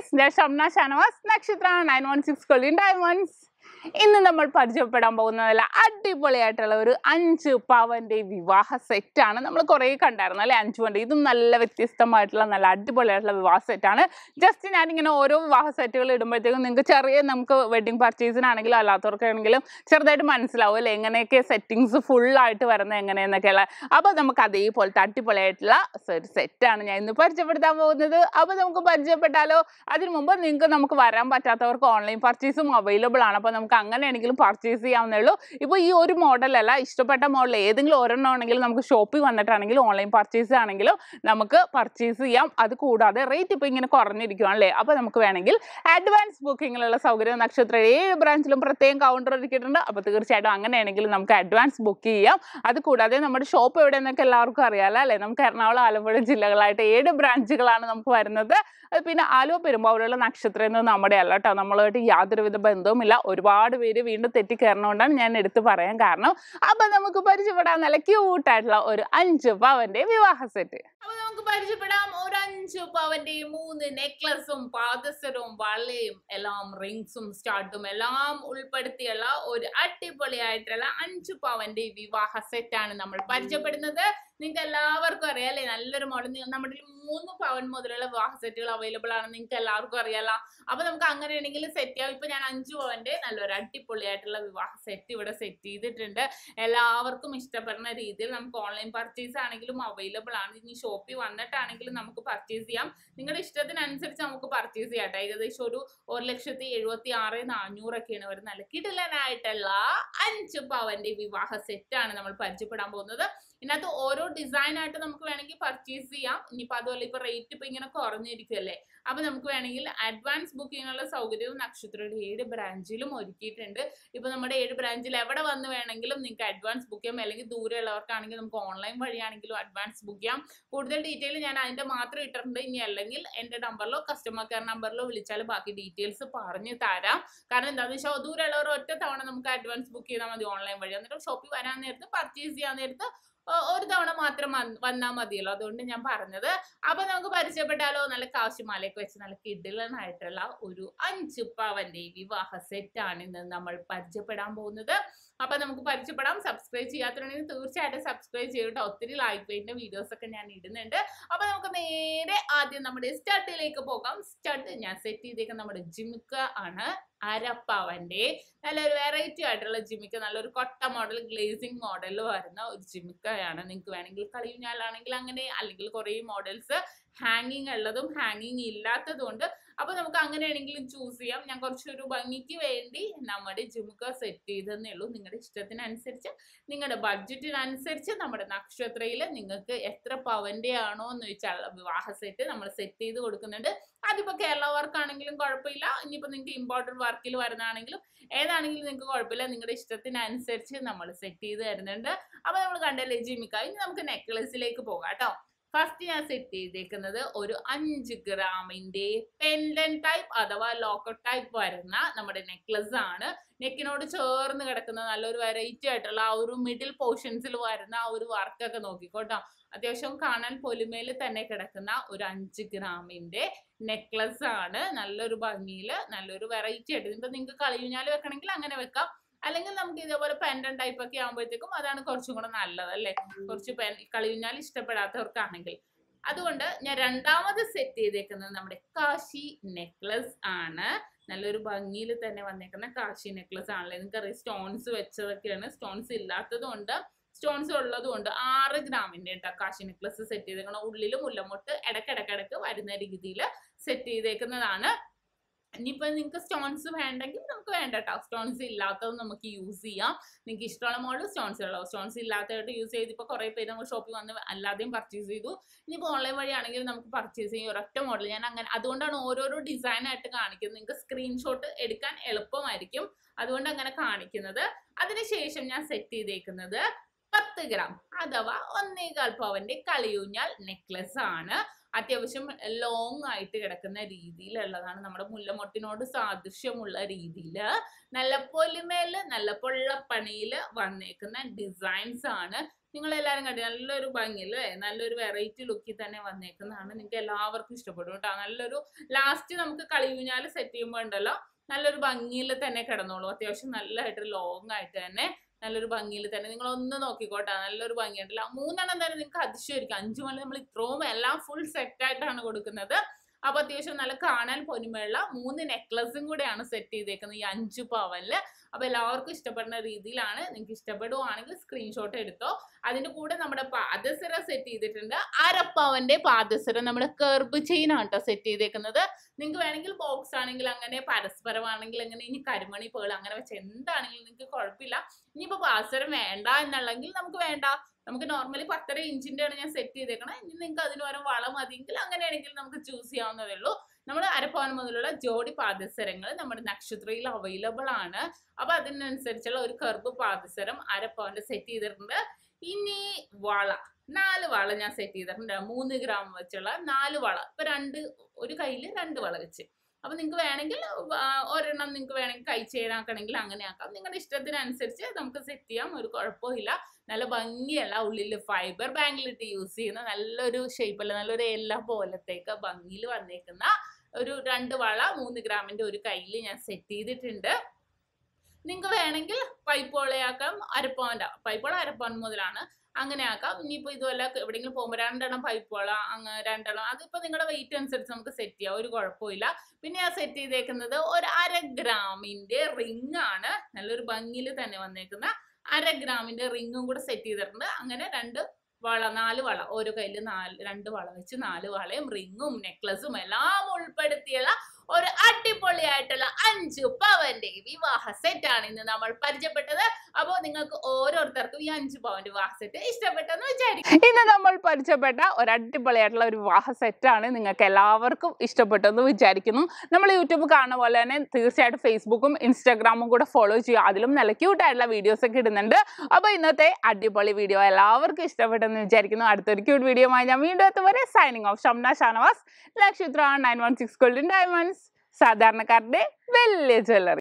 guys ഞാൻ Shamna Shanavas Nakshatra nine one six golden diamonds ഇന്ന് നമ്മൾ പരിചയപ്പെടാൻ പോകുന്നതല്ല അടിപൊളിയായിട്ടുള്ള ഒരു അഞ്ച് പവന്റെ വിവാഹ സെറ്റാണ് നമ്മൾ കുറേ കണ്ടായിരുന്നു അല്ലെ അഞ്ച് പവന്റെ ഇതും നല്ല വ്യത്യസ്തമായിട്ടുള്ള നല്ല അടിപൊളിയായിട്ടുള്ള വിവാഹ സെറ്റാണ് ജസ്റ്റ് ഞാനിങ്ങനെ ഓരോ വിവാഹ സെറ്റുകൾ ഇടുമ്പോഴത്തേക്കും നിങ്ങൾക്ക് ചെറിയ നമുക്ക് വെഡിങ് പർച്ചേസിനാണെങ്കിലും അല്ലാത്തവർക്കാണെങ്കിലും ചെറുതായിട്ട് മനസ്സിലാവും അല്ലേ എങ്ങനെയൊക്കെ സെറ്റിങ്സ് ഫുള്ളായിട്ട് വരുന്നത് എങ്ങനെയെന്നൊക്കെയുള്ള അപ്പോൾ നമുക്ക് അതേപോലത്തെ അടിപൊളിയായിട്ടുള്ള ഒരു സെറ്റാണ് ഞാൻ ഇന്ന് പരിചയപ്പെടുത്താൻ പോകുന്നത് അപ്പോൾ നമുക്ക് പരിചയപ്പെട്ടാലോ അതിനു മുമ്പ് നിങ്ങൾക്ക് നമുക്ക് വരാൻ പറ്റാത്തവർക്ക് ഓൺലൈൻ പർച്ചേസും അവൈലബിൾ ആണ് അപ്പോൾ നമുക്ക് അങ്ങനെയാണെങ്കിലും പർച്ചേസ് ചെയ്യാവുന്നേ ഉള്ളൂ ഇപ്പോൾ ഈ ഒരു മോഡലല്ല ഇഷ്ടപ്പെട്ട മോഡൽ ഏതെങ്കിലും ഒരെണ്ണം ആണെങ്കിലും നമുക്ക് ഷോപ്പിൽ വന്നിട്ടാണെങ്കിലും ഓൺലൈൻ പർച്ചേസ് ആണെങ്കിലും നമുക്ക് പർച്ചേസ് ചെയ്യാം അത് കൂടാതെ റേറ്റ് ഇപ്പോൾ ഇങ്ങനെ കുറഞ്ഞിരിക്കുകയാണല്ലേ അപ്പോൾ നമുക്ക് വേണമെങ്കിൽ അഡ്വാൻസ് ബുക്കിങ്ങിലുള്ള സൗകര്യം നക്ഷത്ര ഏഴ് ബ്രാഞ്ചിലും പ്രത്യേകം കൗണ്ടർ ഒരുക്കിയിട്ടുണ്ട് അപ്പോൾ തീർച്ചയായിട്ടും അങ്ങനെയാണെങ്കിൽ നമുക്ക് അഡ്വാൻസ് ബുക്ക് ചെയ്യാം അത് കൂടാതെ നമ്മുടെ ഷോപ്പ് എവിടെയെന്നൊക്കെ എല്ലാവർക്കും അറിയാലോ അല്ലേ നമുക്ക് എറണാകുളം ആലപ്പുഴ ജില്ലകളായിട്ട് ഏഴ് ബ്രാഞ്ചുകളാണ് നമുക്ക് വരുന്നത് അത് പിന്നെ ആലുവ പെരുമ്പാവൂരുള്ള നക്ഷത്രം എന്നത് നമ്മുടെ അല്ല കേട്ടോ നമ്മളുമായിട്ട് യാതൊരുവിധ ബന്ധവുമില്ല ഒരുപാട് പേര് വീണ്ടും തെറ്റിക്കയറണോണ്ടാണ് ഞാൻ എടുത്തു പറയാൻ കാരണം അപ്പൊ നമുക്ക് പരിചയപ്പെടാൻ നല്ല ക്യൂട്ടായിട്ടുള്ള ഒരു അഞ്ച് പവന്റെ വിവാഹ സെറ്റ് അപ്പൊ നമുക്ക് പരിചയപ്പെടാം ഒരു അഞ്ച് പവന്റെ മൂന്ന് നെക്ലസും പാദസരവും വളയും എല്ലാം റിങ്സും സ്റ്റാർട്ടും എല്ലാം ഉൾപ്പെടുത്തിയുള്ള ഒരു അടിപൊളിയായിട്ടുള്ള അഞ്ച് പവന്റെ വിവാഹ സെറ്റാണ് നമ്മൾ പരിചയപ്പെടുന്നത് നിങ്ങൾക്ക് എല്ലാവർക്കും അറിയാം അല്ലേ നല്ലൊരു മോഡൽ നമ്മുടെ കയ്യിൽ മൂന്ന് പവൻ മുതലുള്ള വിവാഹ സെറ്റുകൾ അവൈലബിൾ ആണ് നിങ്ങൾക്ക് എല്ലാവർക്കും അറിയാലോ അപ്പൊ നമുക്ക് അങ്ങനെയാണെങ്കിൽ സെറ്റ് ചെയ്യാം ഇപ്പൊ ഞാൻ അഞ്ചു പവന്റെ നല്ലൊരു അടിപൊളിയായിട്ടുള്ള വിവാഹ സെറ്റ് ഇവിടെ സെറ്റ് ചെയ്തിട്ടുണ്ട് എല്ലാവർക്കും ഇഷ്ടപ്പെടുന്ന രീതിയിൽ നമുക്ക് ഓൺലൈൻ പർച്ചേസ് ആണെങ്കിലും അവൈലബിൾ ആണ് ഇനി ഷോപ്പിൽ വന്നിട്ടാണെങ്കിലും നമുക്ക് പർച്ചേസ് ചെയ്യാം നിങ്ങളുടെ ഇഷ്ടത്തിനനുസരിച്ച് നമുക്ക് പർച്ചേസ് ചെയ്യാം കേട്ടോ ഏകദേശം ഒരു ഒരു ലക്ഷത്തി എഴുപത്തി ആറ് നാനൂറൊക്കെയാണ് വരുന്നത് നല്ല കിടിലനായിട്ടുള്ള അഞ്ച് പവന്റെ വിവാഹ സെറ്റാണ് നമ്മൾ പരിചയപ്പെടാൻ പോകുന്നത് ഇതിനകത്ത് ഓരോ ഡിസൈൻ ആയിട്ട് നമുക്ക് വേണമെങ്കിൽ പർച്ചേസ് ചെയ്യാം ഇനിയിപ്പോൾ അതുപോലെ ഇപ്പൊ റേറ്റ് ഇപ്പൊ ഇങ്ങനെ കുറഞ്ഞിരിക്കുമല്ലേ അപ്പൊ നമുക്ക് വേണമെങ്കിൽ അഡ്വാൻസ് ബുക്കിങ്ങിനുള്ള സൗകര്യവും നക്ഷത്രയുടെ ഏഴ് ബ്രാഞ്ചിലും ഒരുക്കിയിട്ടുണ്ട് ഇപ്പൊ നമ്മുടെ ഏഴ് ബ്രാഞ്ചിൽ എവിടെ വന്ന് വേണമെങ്കിലും നിങ്ങൾക്ക് അഡ്വാൻസ് ബുക്ക് ചെയ്യാം അല്ലെങ്കിൽ ദൂരെ ഉള്ളവർക്കാണെങ്കിൽ നമുക്ക് ഓൺലൈൻ വഴിയാണെങ്കിലും അഡ്വാൻസ് ബുക്ക് ചെയ്യാം കൂടുതൽ ഡീറ്റെയിൽ ഞാൻ അതിന്റെ മാത്രം ഇട്ടിട്ടുണ്ട് ഇനി അല്ലെങ്കിൽ എന്റെ നമ്പറിലോ കസ്റ്റമർ കെയർ നമ്പറിലോ വിളിച്ചാൽ ബാക്കി ഡീറ്റെയിൽസ് പറഞ്ഞു തരാം കാരണം എന്താണെന്ന് വെച്ചാൽ ദൂരെ ഉള്ളവർ ഒറ്റ തവണ നമുക്ക് അഡ്വാൻസ് ബുക്ക് ചെയ്താൽ മതി ഓൺലൈൻ വഴി എന്നിട്ട് ഷോപ്പിൽ വരാൻ നേരത്ത് പർച്ചേസ് ചെയ്യാൻ നേരത്ത് ഒ- ഒരു തവണ മാത്രം വന്നാൽ മതിയല്ലോ അതുകൊണ്ട് ഞാൻ പറഞ്ഞത് അപ്പൊ നമുക്ക് പരിചയപ്പെട്ടാലോ നല്ല കാശുമാലയൊക്കെ വെച്ച് നല്ല കിടിലനായിട്ടുള്ള ഒരു അഞ്ച് പവന്റെ വിവാഹ സെറ്റാണ് ഇന്ന് നമ്മൾ പരിചയപ്പെടാൻ പോകുന്നത് അപ്പൊ നമുക്ക് പരിചയപ്പെടാം സബ്സ്ക്രൈബ് ചെയ്യാത്തുണ്ടെങ്കിൽ തീർച്ചയായിട്ടും സബ്സ്ക്രൈബ് ചെയ്യട്ടോ ഒത്തിരി ലൈക്ക് വെയിന്റെ വീഡിയോസ് ഒക്കെ ഞാൻ ഇടുന്നുണ്ട് അപ്പൊ നമുക്ക് നേരെ ആദ്യം നമ്മുടെ സ്റ്റഡിലേക്ക് പോകാം സ്റ്റഡ് ഞാൻ സെറ്റ് ചെയ്തേക്കുന്ന നമ്മുടെ ജിമിക്ക ആണ് അരപ്പവന്റെ നല്ലൊരു വെറൈറ്റി ആയിട്ടുള്ള ജിമിക്ക നല്ലൊരു കൊട്ട മോഡൽ ഗ്ലേസിംഗ് മോഡൽ വരുന്ന ഒരു ജിമിക്കയാണ് നിങ്ങൾക്ക് വേണമെങ്കിൽ കളിയുഞ്ഞാലാണെങ്കിൽ അങ്ങനെ അല്ലെങ്കിൽ കുറേ മോഡൽസ് ഹാങ്ങിങ് ഉള്ളതും ഹാങ്ങിങ് ഇല്ലാത്തതും ഉണ്ട് അപ്പൊ നമുക്ക് അങ്ങനെയാണെങ്കിലും ചൂസ് ചെയ്യാം ഞാൻ കുറച്ചൊരു ഭംഗിക്ക് വേണ്ടി നമ്മുടെ ജിമുക്ക സെറ്റ് ചെയ്തെന്നേ ഉള്ളൂ നിങ്ങളുടെ ഇഷ്ടത്തിനനുസരിച്ച് നിങ്ങളുടെ ബഡ്ജറ്റിനനുസരിച്ച് നമ്മുടെ നക്ഷത്രയിൽ നിങ്ങൾക്ക് എത്ര പവന്റെ ആണോ എന്ന് വെച്ചാൽ വിവാഹ സെറ്റ് നമ്മൾ സെറ്റ് ചെയ്ത് കൊടുക്കുന്നുണ്ട് അതിപ്പോ കേരള വർക്ക് ആണെങ്കിലും കുഴപ്പമില്ല ഇനിയിപ്പോ നിങ്ങൾക്ക് ഇമ്പോർട്ടൻറ്റ് വർക്കിൽ വരുന്നതാണെങ്കിലും ഏതാണെങ്കിലും നിങ്ങൾക്ക് കുഴപ്പമില്ല നിങ്ങളുടെ ഇഷ്ടത്തിനനുസരിച്ച് നമ്മൾ സെറ്റ് ചെയ്ത് തരുന്നുണ്ട് അപ്പൊ നമ്മൾ കണ്ടല്ലേ ജിമിക്ക ഇനി നമുക്ക് നെക്ലസിലേക്ക് പോകാം കേട്ടോ ഫസ്റ്റ് ഞാൻ സെറ്റ് ചെയ്തേക്കുന്നത് ഒരു അഞ്ച് ഗ്രാമിന്റെ പെൻഡൻ ടൈപ്പ് അഥവാ ലോക്കർ ടൈപ്പ് വരുന്ന നമ്മുടെ നെക്ലസ് ആണ് നെക്കിനോട് ചേർന്ന് കിടക്കുന്ന നല്ലൊരു വെറൈറ്റി ആയിട്ടുള്ള ആ ഒരു മിഡിൽ പോർഷൻസിൽ വരുന്ന ആ ഒരു വർക്കൊക്കെ നോക്കിക്കോട്ടോ അത്യാവശ്യം കാണാൻ പൊലിമയിൽ തന്നെ കിടക്കുന്ന ഒരു അഞ്ച് ഗ്രാമിന്റെ നെക്ലസ് ആണ് നല്ലൊരു ഭംഗിയിൽ നല്ലൊരു വെറൈറ്റി ആയിട്ട് ഇപ്പൊ നിങ്ങൾക്ക് കളിയുഞ്ഞാൽ വെക്കണമെങ്കിൽ അങ്ങനെ വെക്കാം അല്ലെങ്കിൽ നമുക്ക് ഇതേപോലെ പെൻഡൻ ടൈപ്പ് ഒക്കെ ആകുമ്പോഴത്തേക്കും അതാണ് കുറച്ചും കൂടെ നല്ലത് അല്ലേ കുറച്ച് പെൻ കളിയുഞ്ഞാൽ ഇഷ്ടപ്പെടാത്തവർക്കാണെങ്കിൽ അതുകൊണ്ട് ഞാൻ രണ്ടാമത് സെറ്റ് ചെയ്തേക്കുന്നത് നമ്മുടെ കാശി നെക്ലസ് ആണ് നല്ലൊരു ഭംഗിയിൽ തന്നെ വന്നേക്കുന്ന കാശി നെക്ലസ് ആണല്ലേ നിങ്ങൾക്കറിയാം സ്റ്റോൺസ് വെച്ചതൊക്കെയാണ് സ്റ്റോൺസ് ഇല്ലാത്തതും ഉണ്ട് സ്റ്റോൺസ് ഉള്ളതും ഉണ്ട് ആറ് ഗ്രാമിന്റെ കേട്ടോ കാശി നെക്ലസ് സെറ്റ് ചെയ്തേക്കണം ഉള്ളിലും മുല്ലമൊട്ട് ഇടക്കിടക്കിടക്ക് വരുന്ന രീതിയിൽ സെറ്റ് ചെയ്തേക്കുന്നതാണ് ഇനിയിപ്പോൾ നിങ്ങൾക്ക് സ്റ്റോൺസ് വേണ്ടെങ്കിൽ നമുക്ക് വേണ്ട കേട്ടോ സ്റ്റോൺസ് ഇല്ലാത്തത് നമുക്ക് യൂസ് ചെയ്യാം നിങ്ങൾക്ക് ഇഷ്ടമുള്ള മോഡൽ സ്റ്റോൺസ് ഉള്ളൂ സ്റ്റോൺസ് ഇല്ലാത്തതായിട്ട് യൂസ് ചെയ്ത് ഇപ്പോൾ കുറേ പേര് നമ്മൾ ഷോപ്പിൽ വന്ന് അല്ലാതെയും പർച്ചേസ് ചെയ്തു ഇനിയിപ്പോൾ ഓൺലൈൻ വഴിയാണെങ്കിൽ നമുക്ക് പർച്ചേസ് ചെയ്യും ഒരൊറ്റ മോഡൽ ഞാൻ അങ്ങനെ അതുകൊണ്ടാണ് ഓരോരോ ഡിസൈൻ ആയിട്ട് കാണിക്കുന്നത് നിങ്ങൾക്ക് സ്ക്രീൻഷോട്ട് എടുക്കാൻ എളുപ്പമായിരിക്കും അതുകൊണ്ട് അങ്ങനെ കാണിക്കുന്നത് അതിനുശേഷം ഞാൻ സെറ്റ് ചെയ്തേക്കുന്നത് പത്ത് ഗ്രാം അഥവാ ഒന്നേകാൽ പവന്റെ കളിയൂഞ്ഞാൽ നെക്ലസ് ആണ് അത്യാവശ്യം ലോങ് ആയിട്ട് കിടക്കുന്ന രീതിയിലുള്ളതാണ് നമ്മുടെ മുല്ലമൊട്ടിനോട് സാദൃശ്യമുള്ള രീതിയിൽ നല്ല പൊലിമേല് നല്ല പൊള്ളപ്പണിയില് വന്നേക്കുന്ന ഡിസൈൻസ് ആണ് നിങ്ങൾ എല്ലാവരും കണ്ടു നല്ലൊരു ഭംഗിയില്ലേ നല്ലൊരു വെറൈറ്റി ലുക്കിൽ തന്നെ വന്നേക്കുന്നതാണ് നിങ്ങൾക്ക് എല്ലാവർക്കും ഇഷ്ടപ്പെടും കേട്ടോ നല്ലൊരു ലാസ്റ്റ് നമുക്ക് കളിയൂഞ്ഞാല് സെറ്റ് ചെയ്യുമ്പോൾ ഉണ്ടല്ലോ നല്ലൊരു ഭംഗിയിൽ തന്നെ കിടന്നോളൂ അത്യാവശ്യം നല്ലതായിട്ട് ലോങ് ആയിട്ട് തന്നെ നല്ലൊരു ഭംഗിയിൽ തന്നെ നിങ്ങൾ ഒന്ന് നോക്കിക്കോട്ടെ നല്ലൊരു ഭംഗിയുണ്ടല്ലോ മൂന്നെണ്ണം തന്നെ നിങ്ങൾക്ക് അതിശയമായിരിക്കും അഞ്ചു മണി നമ്മൾ ഇത്രയും എല്ലാം ഫുൾ സെറ്റ് ആയിട്ടാണ് കൊടുക്കുന്നത് അപ്പൊ അത്യാവശ്യം നല്ല കാണാൻ പൊലിമയുള്ള മൂന്ന് നെക്ലസും കൂടെയാണ് സെറ്റ് ചെയ്തേക്കുന്നത് ഈ അഞ്ചു പവനില് അപ്പൊ എല്ലാവർക്കും ഇഷ്ടപ്പെടുന്ന രീതിയിലാണ് നിങ്ങൾക്ക് ഇഷ്ടപ്പെടുവാണെങ്കിൽ സ്ക്രീൻഷോട്ട് എടുത്തോ അതിന്റെ കൂടെ നമ്മുടെ പാദസര സെറ്റ് ചെയ്തിട്ടുണ്ട് അരപ്പവന്റെ പാദസര നമ്മുടെ കെർബ് ചെയിൻ ആണ് കേട്ടോ സെറ്റ് ചെയ്തേക്കുന്നത് നിങ്ങൾക്ക് വേണമെങ്കിൽ ബോക്സ് ആണെങ്കിൽ അങ്ങനെ പരസ്പരമാണെങ്കിൽ അങ്ങനെ ഇനി കരിമണി പേൾ അങ്ങനെ വെച്ച് എന്താണെങ്കിലും നിങ്ങൾക്ക് കുഴപ്പമില്ല ഇനിയിപ്പോ പാദസരം വേണ്ട എന്നുള്ളെങ്കിൽ നമുക്ക് വേണ്ട നമുക്ക് നോർമലി പത്തര ഇഞ്ചിന്റെ ആണ് ഞാൻ സെറ്റ് ചെയ്തേക്കണം ഇനി നിങ്ങൾക്ക് അതിന് പകരം വളം മതിയെങ്കിൽ അങ്ങനെയാണെങ്കിൽ നമുക്ക് ചൂസ് ചെയ്യാവുന്നതേ ഉള്ളൂ നമ്മൾ അരപ്പവൻ മുതലുള്ള ജോഡി പാദസരങ്ങൾ നമ്മുടെ നക്ഷത്രയിൽ അവൈലബിൾ ആണ് അപ്പൊ അതിനനുസരിച്ചുള്ള ഒരു കർബ് പാദസരം അരപ്പവന്റെ സെറ്റ് ചെയ്തിട്ടുണ്ട് ഇനി വള നാല് വള ഞാൻ സെറ്റ് ചെയ്തിട്ടുണ്ട് മൂന്ന് ഗ്രാം വെച്ചുള്ള നാല് വള ഇപ്പൊ രണ്ട് ഒരു കയ്യിൽ രണ്ട് വള വെച്ച് അപ്പൊ നിങ്ങൾക്ക് വേണമെങ്കിൽ ആ, ഒരെണ്ണം നിങ്ങൾക്ക് വേണമെങ്കിൽ കൈ ചേരാക്കണമെങ്കിൽ അങ്ങനെ ആക്കാം നിങ്ങളുടെ ഇഷ്ടത്തിനനുസരിച്ച് നമുക്ക് സെറ്റ് ചെയ്യാം ഒരു കുഴപ്പമില്ല നല്ല ഭംഗിയല്ല ഉള്ളിൽ ഫൈബർ ബാങ്കിലിട്ട് യൂസ് ചെയ്യുന്ന നല്ലൊരു ഷേപ്പല്ല നല്ലൊരു എല്ലാ പോലത്തേക്ക് ഭംഗിയിൽ വന്നേക്കുന്ന ഒരു രണ്ട് വള മൂന്ന് ഗ്രാമിന്റെ ഒരു കയ്യിൽ ഞാൻ സെറ്റ് ചെയ്തിട്ടുണ്ട് നിങ്ങൾക്ക് വേണമെങ്കിൽ പൈപ്പോളയാക്കാം അരപ്പവൻ്റെ പൈപ്പോള അരപ്പവൻ മുതലാണ് അങ്ങനെ ആക്കാം ഇനിയിപ്പോൾ ഇതുപോലെ എവിടെയെങ്കിലും പോകുമ്പോൾ രണ്ടെണ്ണം പൈപ്പോള അങ്ങ് രണ്ടെണ്ണം അതിപ്പോൾ നിങ്ങളുടെ വെയിറ്റ് അനുസരിച്ച് നമുക്ക് സെറ്റ് ചെയ്യാം ഒരു കുഴപ്പമില്ല പിന്നെ ഞാൻ സെറ്റ് ചെയ്തേക്കുന്നത് ഒരു അര ഗ്രാമിന്റെ റിംഗ് ആണ് നല്ലൊരു ഭംഗിയിൽ തന്നെ വന്നേക്കുന്ന അര ഗ്രാമിന്റെ റിങ്ങും കൂടെ സെറ്റ് ചെയ്തിട്ടുണ്ട് അങ്ങനെ രണ്ട് വള നാല് വള ഓരോ കയ്യിൽ നാല് രണ്ട് വള വെച്ച് നാല് വളയും റിങ്ങും നെക്ലസും എല്ലാം ഉൾപ്പെടുത്തിയുള്ള ഒരു അടിപൊളിയായിട്ടുള്ള അഞ്ച് പവന്റെ വിവാഹ സെറ്റ് ആണ് ഇന്ന് നമ്മൾ പരിചയപ്പെട്ടത് അപ്പോൾ നിങ്ങൾക്ക് ഓരോരുത്തർക്കും ഈ അഞ്ച് പവന്റെ വിവാഹ സെറ്റ് ഇഷ്ടപ്പെട്ടെന്ന് വിചാരിക്കും ഇന്ന് നമ്മൾ പരിചയപ്പെട്ട ഒരു അടിപൊളിയായിട്ടുള്ള ഒരു വിവാഹ സെറ്റാണ് നിങ്ങൾക്ക് എല്ലാവർക്കും ഇഷ്ടപ്പെട്ടെന്ന് വിചാരിക്കുന്നു നമ്മൾ യൂട്യൂബ് കാണുന്ന പോലെ തന്നെ തീർച്ചയായിട്ടും ഫേസ്ബുക്കും ഇൻസ്റ്റാഗ്രാമും കൂടെ ഫോളോ ചെയ്യുക അതിലും നല്ല ക്യൂട്ടായിട്ടുള്ള വീഡിയോസ് ഒക്കെ ഇടുന്നുണ്ട് അപ്പോൾ ഇന്നത്തെ അടിപൊളി വീഡിയോ എല്ലാവർക്കും ഇഷ്ടപ്പെട്ടെന്ന് വിചാരിക്കുന്നു അടുത്തൊരു ക്യൂട്ട് വീഡിയോ ആയി ഞാൻ വീണ്ടും എത്തുവരെ signing off Shamna Shanavas Nakshatra nine one six golden diamonds സാധാരണക്കാരുടെ വലിയ ജ്വല്ലറി